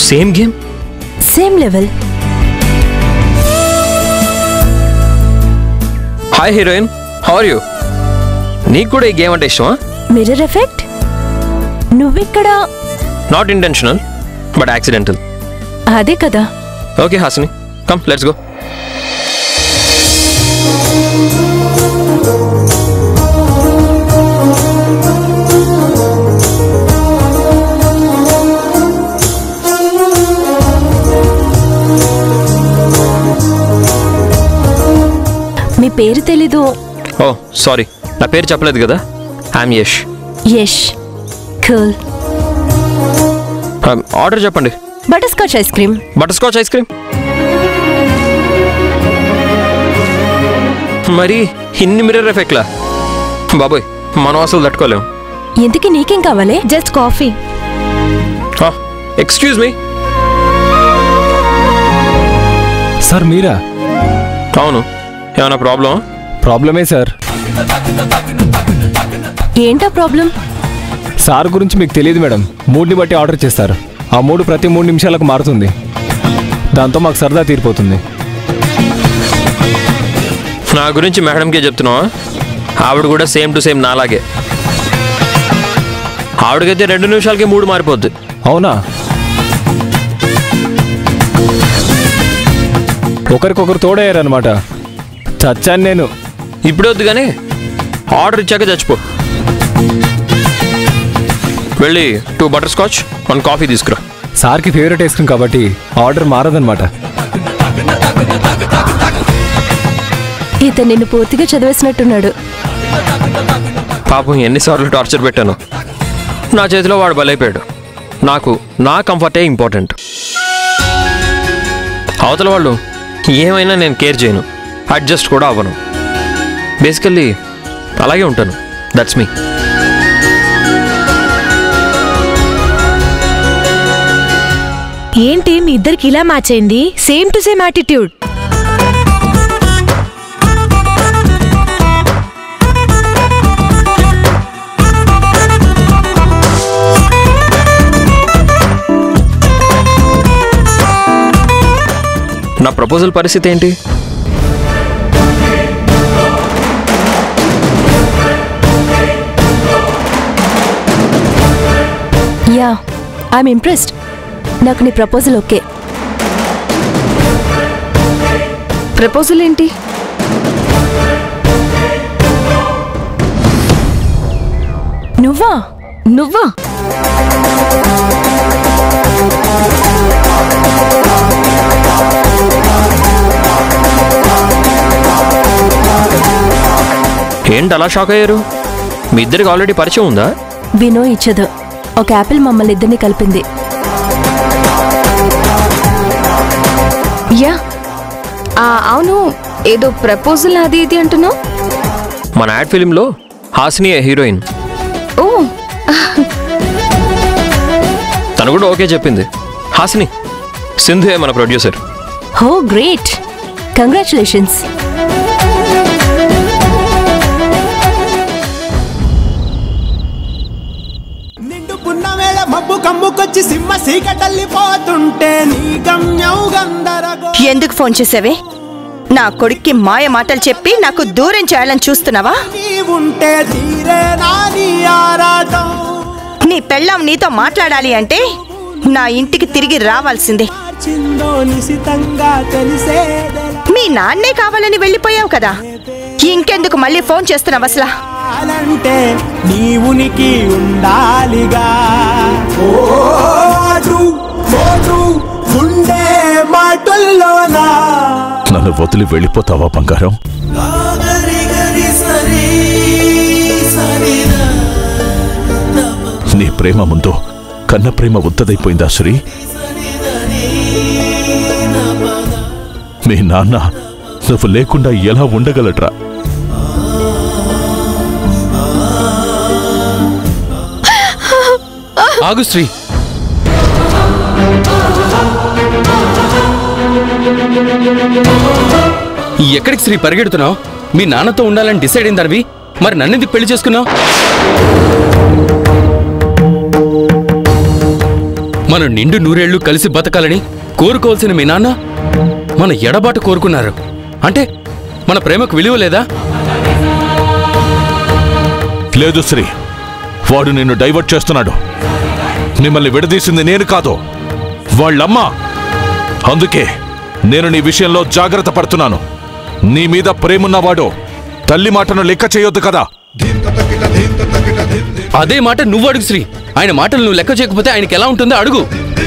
Same game same level hi heroine how are you నీకు కూడా ఈ గేమ్ అంటే ఇష్టమా మిర్రర్ ఎఫెక్ట్ నువ్విక్కడ నాట్ ఇంటెన్షనల్ బట్ యాక్సిడెంటల్ అదే కదా okay Hasini come let's go మీ పేరు తెలీదు ఓ సారీ నా పేరు చెప్పలేదు కదా I'm Yash Yash cool order చెప్పండి butterscotch ice cream butterscotch ice cream మరి ఇన్ని మిర్రర్ ఎఫెక్ట్లా బాబోయ్ మనం అసలు తట్టుకోలేం ఇంతకీ నీకేం కావాలి just coffee excuse me sir మీరా అవును ఏమైనా ప్రాబ్లం ప్రాబ్లమే సార్ ఏంటా ప్రాబ్లం సార్ గురించి మీకు తెలియదు మేడం మూడ్ని బట్టి ఆర్డర్ చేస్తారు ఆ మూడు ప్రతి మూడు నిమిషాలకు మారుతుంది దాంతో మాకు సరదా తీరిపోతుంది నా గురించి మేడంకే చెప్తున్నావా ఆవిడ కూడా సేమ్ టు సేమ్ నాలాగే ఆవిడకైతే రెండు నిమిషాలకి మూడు మారిపోద్ది అవునా ఒకరికొకరు తోడయ్యారనమాట చచ్చాను నేను ఇప్పుడే వద్దు కానీ ఆర్డర్ ఇచ్చాక చచ్చిపో వెళ్ళి two butterscotch one coffee తీసుకురా సార్కి ఫేవరెట్ ఐస్ క్రీమ్ కాబట్టి ఆర్డర్ మారదనమాట ఇతను నిన్ను పూర్తిగా చదివేసినట్టున్నాడు పాపం ఎన్నిసార్లు టార్చర్ పెట్టాను నా చేతిలో వాడు బలైపోయాడు నాకు నా కంఫర్టే ఇంపార్టెంట్ అవతల వాళ్ళు ఏమైనా నేను కేర్ చేయను అడ్జస్ట్ కూడా అవ్వను బేసికల్లీ అలాగే ఉంటాను దట్స్ మీ ఏంటి మీ ఇద్దరికి ఇలా మ్యాచ్ అయింది సేమ్ టు సేమ్ యాటిట్యూడ్ నా ప్రపోజల్ పరిస్థితి ఏంటి యా ఐఎమ్ ఇంప్రెస్డ్ నాకు నీ ప్రపోజల్ ఓకే ప్రపోజల్ ఏంటి నువ్వా నువ్వా ఏంటి అలా షాక్ అయ్యారు మీ ఇద్దరికి ఆల్రెడీ పరిచయం ఉందా వినో ఇచ్చదు ఒక యాపిల్ మమ్మల్ని ఇద్దరిని కలిపింది యా ఆ, అవును ఏదో ప్రపోజల్ అది ఇది అంటున్నావు మన యాడ్ ఫిలింలో హాసిని హీరోయిన్ ఓ తను కూడా ఓకే చెప్పింది హాసిని సింధుయే మన ప్రొడ్యూసర్ హో గ్రేట్ కంగ్రాచులేషన్స్ నిండు పున్నమేళ మబ్బు కమ్ముకొచ్చి సింహ సీకటల్లిపోతుంటే నీ గమ్యం గందరగో ఎందుకు ఫోన్ చేసావే నా కొడుక్కి మాయ మాటలు చెప్పి నాకు దూరం చేయాలని చూస్తున్నావా ఉంటే తీరే నా నీ ఆరాటం నీ పెళ్ళాం నీతో మాట్లాడాలి అంటే నా ఇంటికి తిరిగి రావాల్సిందే చిందో నిశితంగా తెలిసేదెలా మీ నాన్నే కావాలని వెళ్ళిపోయావు కదా ఇంకెందుకు మళ్ళీ ఫోన్ చేస్తున్నావు అసలు అంటే నీ ఉనికి ఉండాలిగా ఓ అటు ఓటు ఉండే మాటల్లోనా నన్ను వదిలి వెళ్ళిపోతావా బంగారం నీ ప్రేమ ముందు కన్న ప్రేమ ఉద్దదైపోయిందా శ్రీ మీ నాన్న నువ్వు లేకుండా ఎలా ఉండగలట్రా ఆగు శ్రీ ఎక్కడికి శ్రీ పరిగెడుతున్నావు మీ నాన్నతో ఉండాలని డిసైడ్ అయిన తర్వి మరి నన్నెందుకు పెళ్లి చేసుకున్నావు మనం నిండు నూరేళ్లు కలిసి బతకాలని కోరుకోవాల్సిన మీ నాన్న మన ఎడబాటు కోరుకున్నారు అంటే మన ప్రేమకు విలువ లేదా లేదు శ్రీ వాడు నిన్ను డైవర్ట్ చేస్తున్నాడు మిమ్మల్ని విడదీసింది నేను కాదు వాళ్ళమ్మ అందుకే నేను నీ విషయంలో జాగ్రత్త పడుతున్నాను నీ మీద ప్రేమున్నవాడు తల్లి మాటను లెక్క చేయొద్దు కదా అదే మాట నువ్వు అడుగు శ్రీ ఆయన మాటలు నువ్వు లెక్క చేయకపోతే ఆయనకి ఎలా ఉంటుందో అడుగు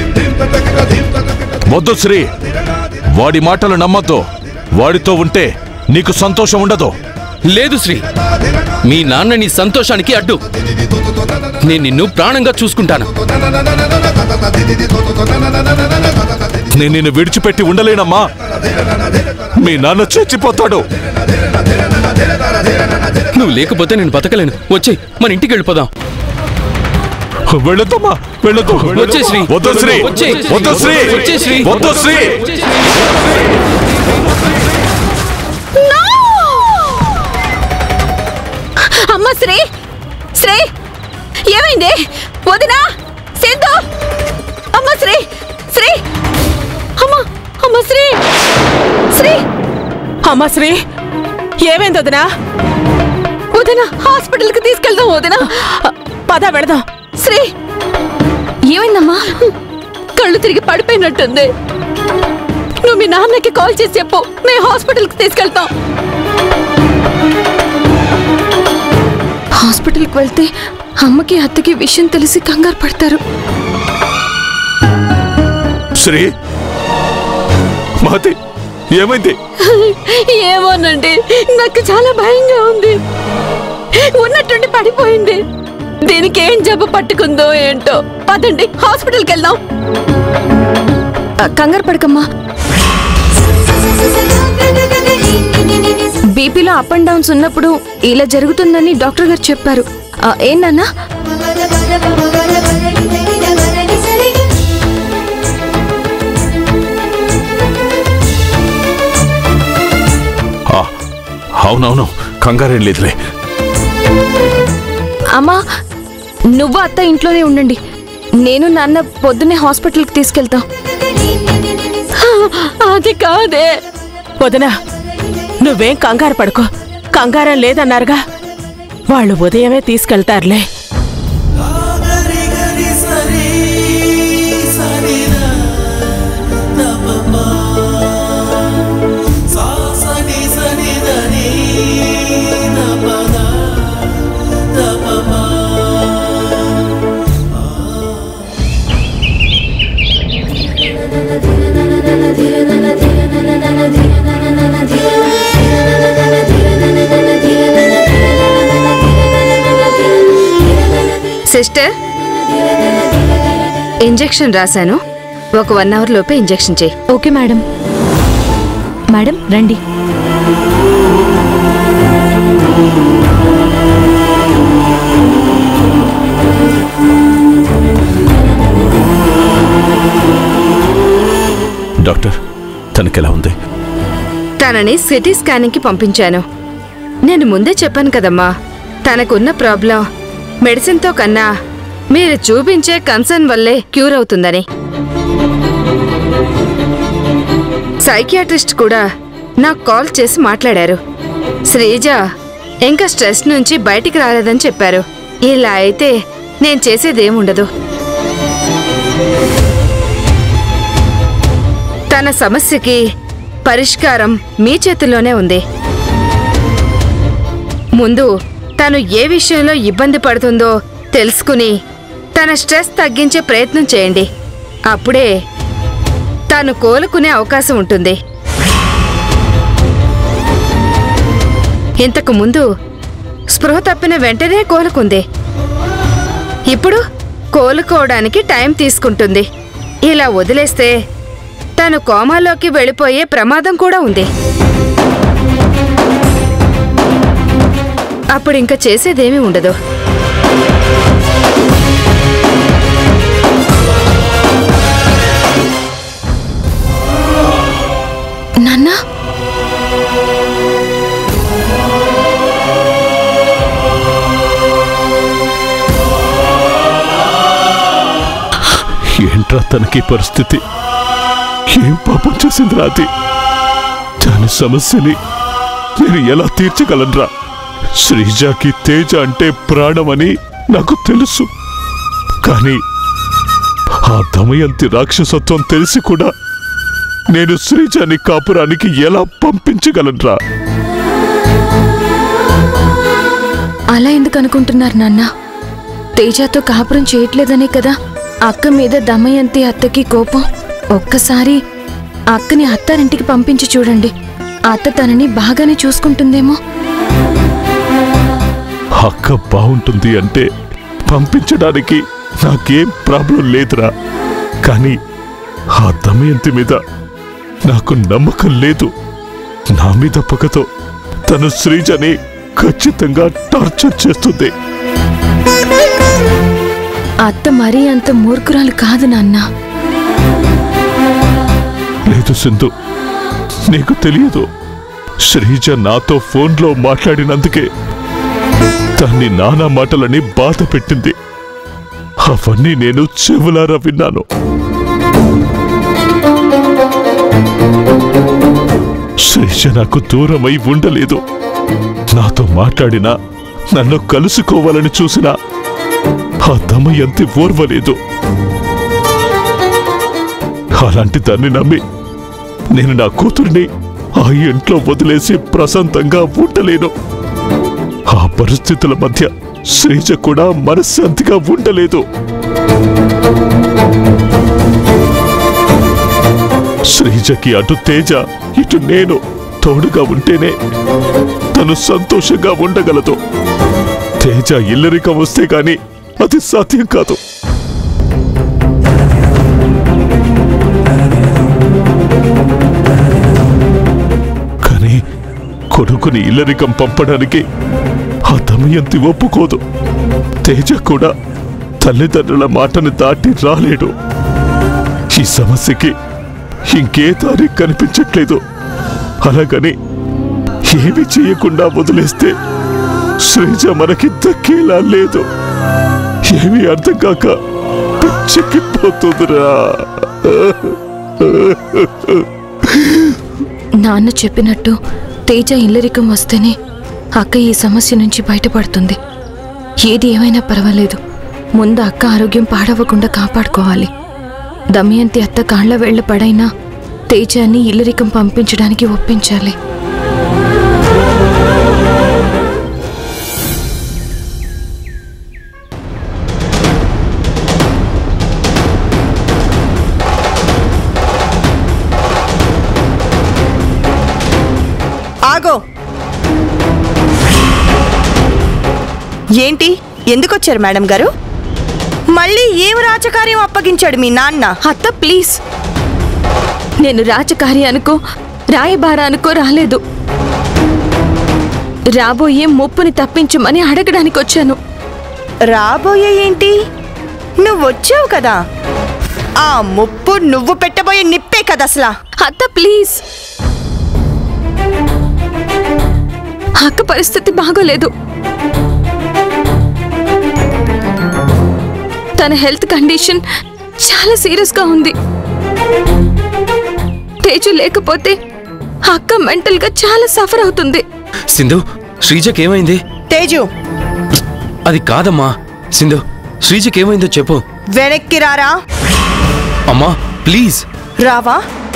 వద్దు శ్రీ వాడి మాటలు నమ్మొద్దు వాడితో ఉంటే నీకు సంతోషం ఉండదు లేదు శ్రీ మీ నాన్న నీ సంతోషానికి అడ్డు నేను నిన్ను ప్రాణంగా చూసుకుంటాను నేను నిన్ను విడిచిపెట్టి ఉండలేనమ్మా మీ నాన్న చచ్చిపోతాడు నువ్వు లేకపోతే నేను బతకలేను వచ్చే మన ఇంటికి వెళ్ళిపోదాం వెళ్ళొద్దమ్మా వెళ్ళొద్దు వచ్చే శ్రీ వద్దు శ్రీ వచ్చే. వద్దు శ్రీ వచ్చే శ్రీ వద్దు శ్రీ అమ్మ శ్రీ శ్రీ ఏమైంది వదినా సిద్ధు అమ్మ శ్రీ శ్రీ అమ్మ అమ్మ శ్రీ శ్రీ అమ్మా శ్రీ ఏమైంది వదినా వదినా హాస్పిటల్కి తీసుకెళ్దాం వదినా పద పెడదాం శ్రీ ఏమైందమ్మా కళ్ళు తిరిగి పడిపోయినట్టుంది నువ్వు మీ నాన్నకి కాల్ చేసి చెప్పు మేము హాస్పిటల్కి తీసుకెళ్తాం హాస్పిటల్కి వెళ్తే అమ్మకి అత్తకి విషయం తెలిసి కంగారు పడతారు శ్రీ మహతి ఏమైంది ఏమోనండి నాకు చాలా భయంగా ఉంది ఉన్నట్టుండి పడిపోయింది దీనికి ఏం జబ్బు పట్టుకుందో ఏంటో పదండి హాస్పిటల్కి వెళ్దాం ఆ, కంగారు పడకమ్మా బీపీలో అప్ అండ్ డౌన్స్ ఉన్నప్పుడు ఇలా జరుగుతుందని డాక్టర్ గారు చెప్పారు ఆ, ఏం నాన్నా ఆ, అవునవును కంగారేం లేదులే అమ్మా నువ్వు అత్త ఇంట్లోనే ఉండండి నేను నాన్న పొద్దున్నే హాస్పిటల్కి తీసుకెళ్తాం అది కాదే వదినా నువ్వేం కంగారు పడుకో కంగారం లేదన్నారుగా వాళ్ళు ఉదయమే తీసుకెళ్తారులే సిస్టర్ ఇంజెక్షన్ రాశాను ఒక వన్ అవర్ లోపే ఇంజెక్షన్ చేయి ఓకే మేడం మేడం రండి డాక్టర్ తనకెలా ఉంది తనని సిటీ స్కానింగ్కి పంపించాను నేను ముందే చెప్పాను కదమ్మా తనకున్న ప్రాబ్లం మెడిసిన్తో కన్నా మీరు చూపించే కన్సర్న్ వల్లే క్యూర్ అవుతుందని సైకియాట్రిస్ట్ కూడా నాకు కాల్ చేసి మాట్లాడారు శ్రీజ ఇంకా స్ట్రెస్ నుంచి బయటికి రాలేదని చెప్పారు ఇలా అయితే నేను చేసేదేముండదు తన సమస్యకి పరిష్కారం మీ చేతుల్లోనే ఉంది ముందు తను ఏ విషయంలో ఇబ్బంది పడుతుందో తెలుసుకుని తన స్ట్రెస్ తగ్గించే ప్రయత్నం చేయండి అప్పుడే తాను కోలుకునే అవకాశం ఉంటుంది ఇంతకు ముందు స్పృహ తప్పిన వెంటనే కోలుకుంది ఇప్పుడు కోలుకోవడానికి టైం తీసుకుంటుంది ఇలా వదిలేస్తే తను కోమాలోకి వెళ్ళిపోయే ప్రమాదం కూడా ఉంది అప్పుడు ఇంకా చేసేదేమీ ఉండదు నాన్నా ఏంటి ఏమిట్రా తనకి పరిస్థితి ఏం పాపం చేసింది రాతి దాని సమస్యని నేను ఎలా తీర్చగలనురా శ్రీజాకి తేజ అంటే ప్రాణమని నాకు తెలుసు కానీ ఆ దమయంతి రాక్షసత్వం తెలిసి కూడా నేను శ్రీజాని కాపురానికి ఎలా పంపించగలనురా అలా ఎందుకు అనుకుంటున్నారు నాన్న తేజాతో కాపురం చేయట్లేదనే కదా అక్క మీద దమయంతి అత్తకి కోపం ఒక్కసారి అక్కని అత్తారింటికి పంపించి చూడండి అత్త తనని బాగానే చూసుకుంటుందేమో అక్క బాగుంటుంది అంటే పంపించడానికి నాకేం ప్రాబ్లం లేదురా కానీ ఆ దమయంతి మీద నాకు నమ్మకం లేదు నా మీద పగతో తను శ్రీజని ఖచ్చితంగా టార్చర్ చేస్తుంది అత్త మరీ అంత మూర్ఖురాలు కాదు నాన్న లేదు సింధు నీకు తెలియదు శ్రీజ నాతో ఫోన్లో మాట్లాడినందుకే దాన్ని నానా మాటలని బాధ పెట్టింది అవన్నీ నేను చెవులారా విన్నాను శ్రీజ నాకు దూరమై ఉండలేదు నాతో మాట్లాడినా నన్ను కలుసుకోవాలని చూసినా ఆ దమయంతి ఓర్వలేదు అలాంటి దాన్ని నమ్మి నేను నా కూతుర్ని ఆ ఇంట్లో వదిలేసి ప్రశాంతంగా ఉండలేను ఆ పరిస్థితుల మధ్య శ్రీజ కూడా మనశ్శాంతిగా ఉండలేదు శ్రీజకి అటు తేజ ఇటు నేను తోడుగా ఉంటేనే తను సంతోషంగా ఉండగలదు తేజ ఇల్లరికం వస్తే గాని అది సాధ్యం కాదు కానీ కొడుకుని ఇల్లరికం పంపడానికి ఆ దమయంతి ఒప్పుకోదు తేజ కూడా తల్లిదండ్రుల మాటను దాటి రాలేడు ఈ సమస్యకి ఇంకే దారి కనిపించట్లేదు అలాగని ఏమి చేయకుండా వదిలేస్తే శ్రీజ మనకి దక్కేలా లేదు ఏమీ అర్థం కాక పిచ్చెక్కిపోతుందిరా నాన్న చెప్పినట్టు తేజ ఇల్లరికం వస్తేనే అక్క ఈ సమస్య నుంచి బయటపడుతుంది ఏది ఏమైనా పర్వాలేదు ముందు అక్క ఆరోగ్యం పాడవకుండా కాపాడుకోవాలి దమయంతి అత్త కాళ్ల వేళ్ల పడైనా తేజాన్ని ఇల్లరికం పంపించడానికి ఒప్పించాలి ఆగో ఏంటి ఎందుకొచ్చారు మేడం గారు మళ్ళీ ఏం రాజకార్యం అప్పగించాడు మీ నాన్న అత్త ప్లీజ్ నేను రాజకారి అనుకో రాయబార అనుకో రాలేదు రాబోయే ముప్పుని తప్పించమని అడగడానికి వచ్చాను రాబోయే ఏంటి నువ్వు వచ్చావు కదా ఆ ముప్పు నువ్వు పెట్టబోయే నిప్పే కదా అసలా అత్త ప్లీజ్ అక్క పరిస్థితి బాగోలేదు తన హెల్త్ కండిషన్ చాలా సీరియస్గా ఉంది తేజు లేకపోతే అక్క మెంటల్గా చాలా సఫర్ అవుతుంది సింధు శ్రీజకి ఏమైంది తేజు అది కాదమ్మా సింధు శ్రీజకి ఏమైందో చెప్పు వెనక్కి రారా అమ్మా ప్లీజ్ రావా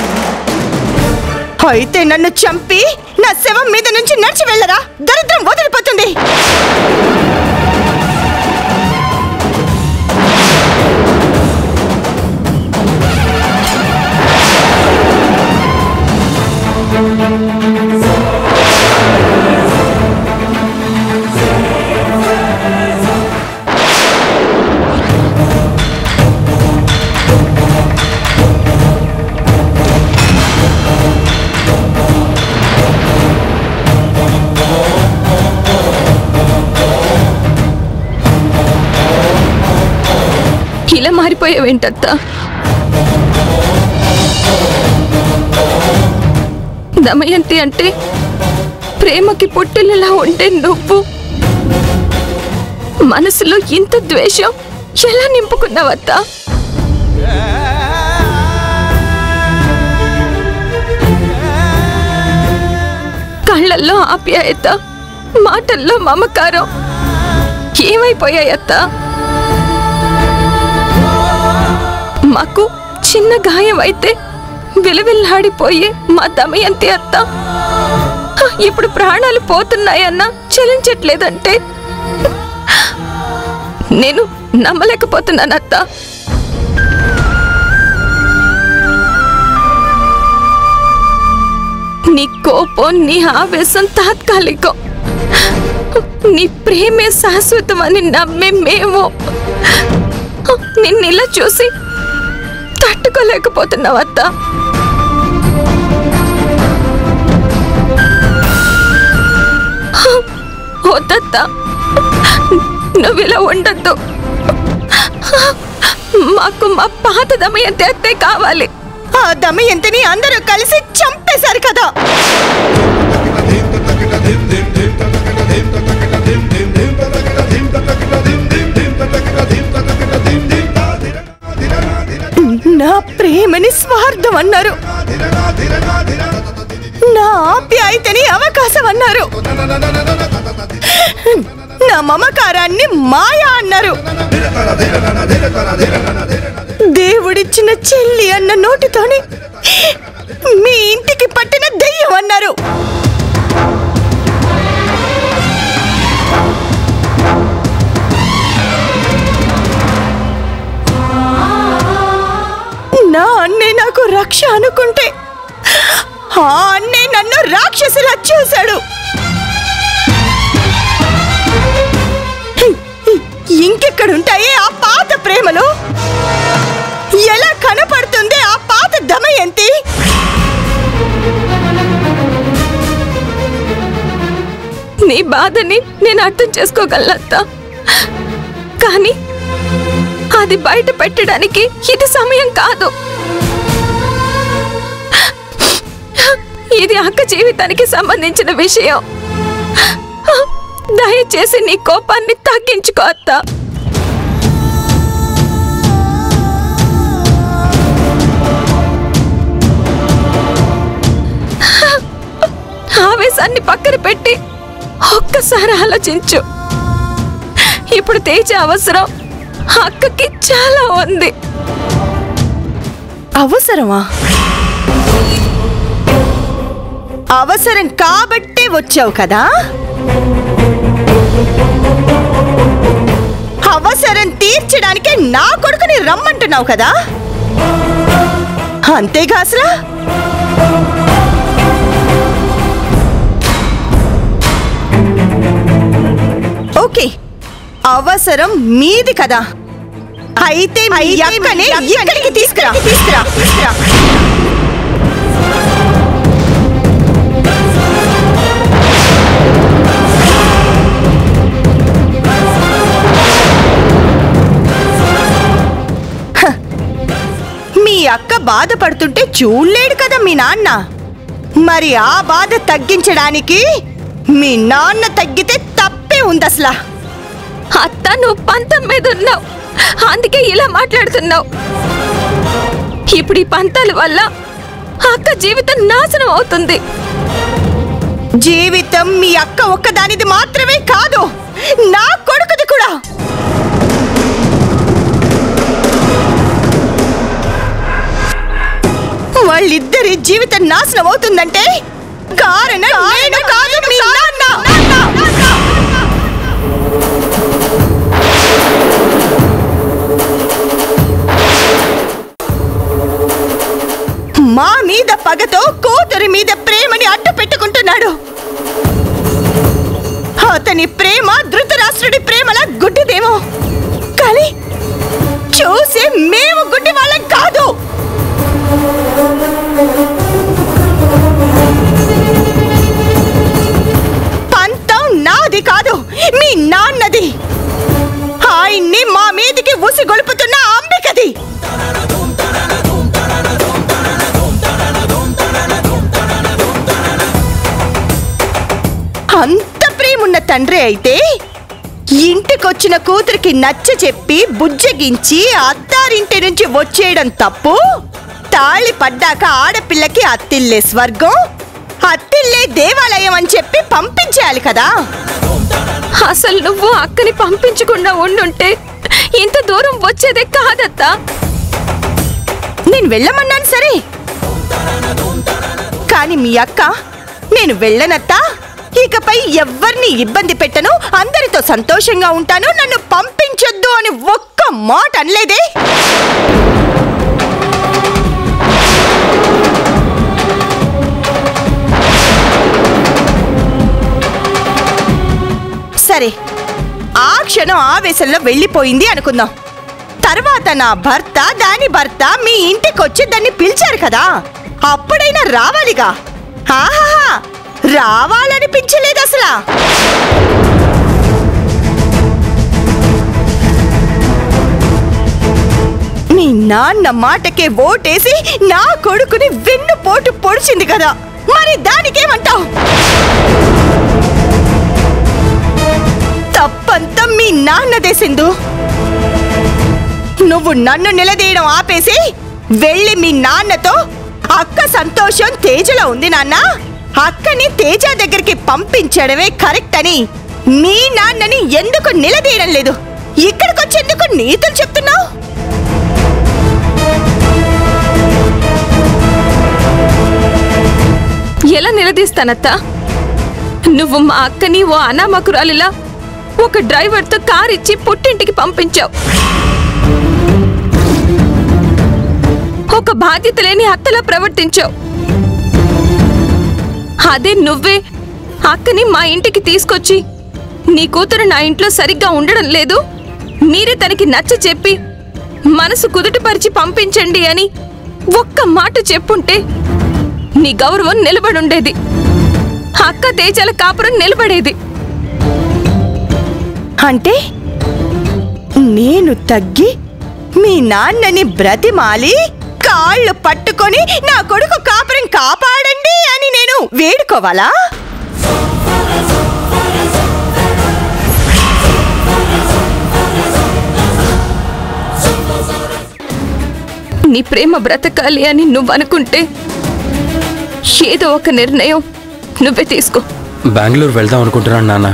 అయితే నన్ను చంపి నా శవం మీద నుంచి నడిచి వెళ్ళరా దరిద్రం వదిలిపోతుంది ఇలా మారిపోయావేంటత్తా దమయంతి అంటే ప్రేమకి పుట్టినలా ఉండే నువ్వు మనసులో ఇంత ద్వేషం ఎలా నింపుకున్నావత్తా ఆ కళ్ళల్లో ఆప్యాయత మాటల్లో మమకారం ఏమైపోయాయత్త మాకు చిన్న గాయం అయితే విలవిల్లాడిపోయే మా దమయంతి అత్త ఇప్పుడు ప్రాణాలు పోతున్నాయన్నా చలించట్లేదంటే నేను నమ్మలేకపోతున్నాను అత్త నీ కోపం నీ ఆవేశం తాత్కాలికం నీ ప్రేమే శాశ్వతమని నమ్మే మేము నిన్నిలా చూసి తట్టుకోలేకపోతున్నావు అత్త వద్దత్త నువ్వు ఇలా ఉండద్దు మాకు మా పాత దమయంతి అత్తే కావాలి ఆ దమయంతిని అందరూ కలిసి చంపేశారు కదా నా ప్రేమని స్వార్థం అన్నారు నా ఆప్యాయతని అవకాశం అన్నారు నా మమకారాన్ని మాయా అన్నారు దేవుడిచ్చిన చెల్లి అన్న నోటితోని మీ ఇంటికి పట్టిన దెయ్యం అన్నారు నా అన్నే నాకు రక్ష అనుకుంటే ఆ అన్నే నన్ను రాక్షసులా చూశాడు ఇంకెక్కడుంటాయి ఆ పాత ప్రేమలు ఎలా కనపడుతుంది ఆ పాత దమయంతి నీ బాధని నేను అర్థం చేసుకోగలనత్తా కానీ అది బయట పెట్టడానికి ఇది సమయం కాదు ఇది అక్క జీవితానికి సంబంధించిన విషయం దయచేసి నీ కోపాన్ని తగ్గించుకో అత్తా ఆవేశాన్ని పక్కన పెట్టి ఒక్కసారి ఆలోచించు ఇప్పుడు తేజ అవసరం అక్కకి చాలా ఉంది అవసరమా అవసరం కాబట్టే వచ్చావు కదా అవసరం తీర్చడానికే నా కొడుకుని రమ్మంటున్నావు కదా అంతేగా అసలు ఓకే అవసరం మీది కదా అయితే మీ అక్కనే ఇక్కడికి తీసుకురా తీసుకురా తీసుకురా హ, మీ అక్క బాధపడుతుంటే చూడలేడు కదా మీ నాన్న మరి ఆ బాధ తగ్గించడానికి మీ నాన్న తగ్గితే తప్పే ఉంది అసలు అత్త నువ్వు పంతం మీద ఉన్నావు అందుకే ఇలా మాట్లాడుతున్నావు ఇప్పుడు ఈ పంతాల వల్ల అక్క జీవితం నాశనం అవుతుంది జీవితం మీ అక్క ఒక్కదానిది మాత్రమే కాదు నా కొడుకుది కూడా వాళ్ళిద్దరి జీవితం నాశనం అవుతుందంటే కారణం నేను కాదు మీ నాన్న మా మీద పగతో కూతురి మీద ప్రేమని అడ్డు పెట్టుకుంటున్నాడు అతని ప్రేమ ధృతరాష్ట్రుడి ప్రేమలా గుడ్డిదేమో కానీ చూసి మేము గుడ్డి వాళ్ళం కాదు పంతం నాది కాదు మీ నాన్నది ఆయన్ని మా మీదికి ఉసి గొలుపుతున్న అంబికది అంత ప్రేమున్న తండ్రి అయితే ఇంటికొచ్చిన కూతురికి నచ్చ చెప్పి బుజ్జగించి అత్తారింటి నుంచి వచ్చేయడం తప్పు తాళి పడ్డాక ఆడపిల్లకి అత్తిల్లే స్వర్గం అత్తిల్లే దేవాలయం అని చెప్పి పంపించేయాలి కదా అసలు నువ్వు అక్కని పంపించకుండా ఉండుంటే ఇంత దూరం వచ్చేదే కాదత్తా నేను వెళ్ళమన్నాను సరే కానీ మీ అక్క నేను వెళ్ళనత్తా ఇకపై ఎవ్వరిని ఇబ్బంది పెట్టను అందరితో సంతోషంగా ఉంటాను నన్ను పంపించొద్దు అని ఒక్క మాట అనలేదే సరే ఆ క్షణం ఆవేశంలో వెళ్ళిపోయింది అనుకుందాం తర్వాత నా భర్త దాని భర్త మీ ఇంటికి వచ్చి దాన్ని పిలిచారు కదా అప్పుడైనా రావాలిగా ఆహాహా రావాలనిపించలేదు అసలు మీ నాన్న మాటకే ఓటేసి నా కొడుకుని వెన్ను పోటు పొడిచింది కదా మరి దానికేమంటావు తప్పంతా మీ నాన్నదే సింధు నువ్వు నన్ను నిలదీయడం ఆపేసి వెళ్ళి మీ నాన్నతో అక్క సంతోషం తేజలో ఉంది నాన్న అక్కని తేజ దగ్గరికి పంపించడమే కరెక్ట్ అని మీ నాన్నని ఎందుకు నిలదీయడం లేదు ఇక్కడికొచ్చేందుకు నీతులు చెప్తున్నావు ఎలా నిలదీస్తానత్తా నువ్వు మా అక్కని ఓ అనామకురాలిలా ఒక డ్రైవర్తో కార్ ఇచ్చి పుట్టింటికి పంపించావు ఒక బాధ్యత లేని అత్తలా ప్రవర్తించావు అదే నువ్వే అక్కని మా ఇంటికి తీసుకొచ్చి నీ కూతురు నా ఇంట్లో సరిగ్గా ఉండడం లేదు మీరే తనకి నచ్చ చెప్పి మనసు కుదుటపరిచి పంపించండి అని ఒక్క మాట చెప్పుంటే నీ గౌరవం నిలబడుండేది అక్క తేజాల కాపురం నిలబడేది అంటే నేను తగ్గి మీ నాన్నని బ్రతిమాలి కాళ్ళు పట్టుకొని నా కొడుకు కాపురం కాపాడండి అని నేను వేడుకోవాలా నీ ప్రేమ బ్రతకాలి అని నువ్వు అనుకుంటే ఏదో ఒక నిర్ణయం నువ్వే తీసుకో బెంగళూరు వెళ్దాం అనుకుంటున్నాను నాన్న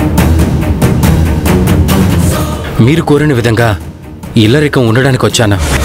మీరు కోరిన విధంగా ఇల్లరికం ఉండడానికి వచ్చాను